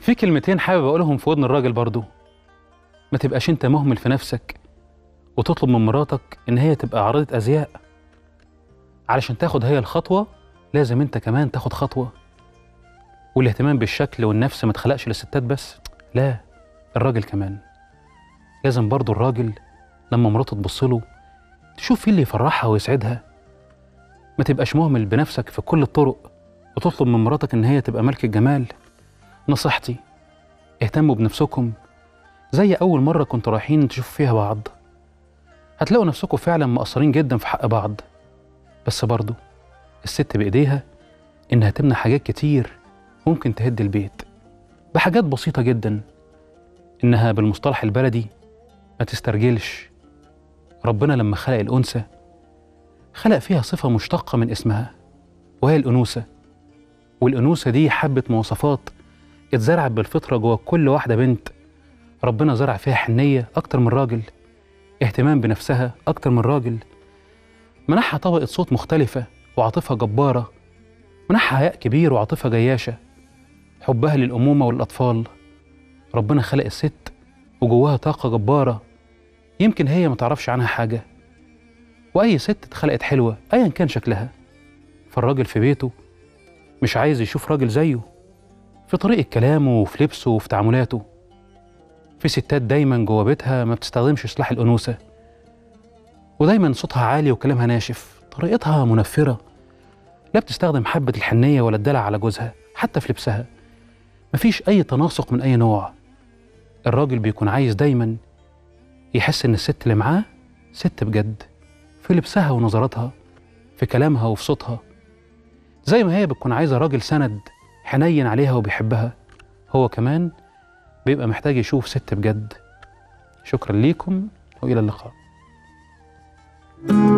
في كلمتين حابب اقولهم في ودن الراجل برضو ما تبقاش انت مهمل في نفسك وتطلب من مراتك ان هي تبقى عارضة ازياء علشان تاخد هي الخطوة لازم انت كمان تاخد خطوة والاهتمام بالشكل والنفس ما اتخلقش للستات بس لا الراجل كمان لازم برضو الراجل لما مراته تبص له تشوف ايه اللي يفرحها ويسعدها ما تبقاش مهمل بنفسك في كل الطرق وتطلب من مراتك ان هي تبقى ملك الجمال نصيحتي اهتموا بنفسكم زي اول مره كنتوا رايحين تشوفوا فيها بعض هتلاقوا نفسكم فعلا مقصرين جدا في حق بعض بس برضو الست بايديها انها تمنع حاجات كتير ممكن تهد البيت بحاجات بسيطه جدا انها بالمصطلح البلدي ما تسترجلش ربنا لما خلق الانثى خلق فيها صفه مشتقه من اسمها وهي الانوثه والانوثه دي حبه مواصفات اتزرعت بالفطره جوه كل واحده بنت ربنا زرع فيها حنيه اكتر من راجل اهتمام بنفسها اكتر من راجل منحها طبقه صوت مختلفه وعاطفه جباره منحها حياء كبير وعاطفه جياشه حبها للامومه والاطفال ربنا خلق الست وجواها طاقه جباره يمكن هي ما تعرفش عنها حاجه واي ست اتخلقت حلوه ايا كان شكلها فالراجل في بيته مش عايز يشوف راجل زيه في طريقة كلامه وفي لبسه وفي تعاملاته في ستات دايما جوه بيتها ما بتستخدمش سلاح الأنوثة ودايما صوتها عالي وكلامها ناشف طريقتها منفرة لا بتستخدم حبة الحنية ولا الدلع على جوزها حتى في لبسها مفيش أي تناسق من أي نوع الراجل بيكون عايز دايما يحس إن الست اللي معاه ست بجد في لبسها ونظراتها في كلامها وفي صوتها زي ما هي بتكون عايزة راجل سند حنين عليها وبيحبها هو كمان بيبقى محتاج يشوف ست بجد شكرا ليكم والى اللقاء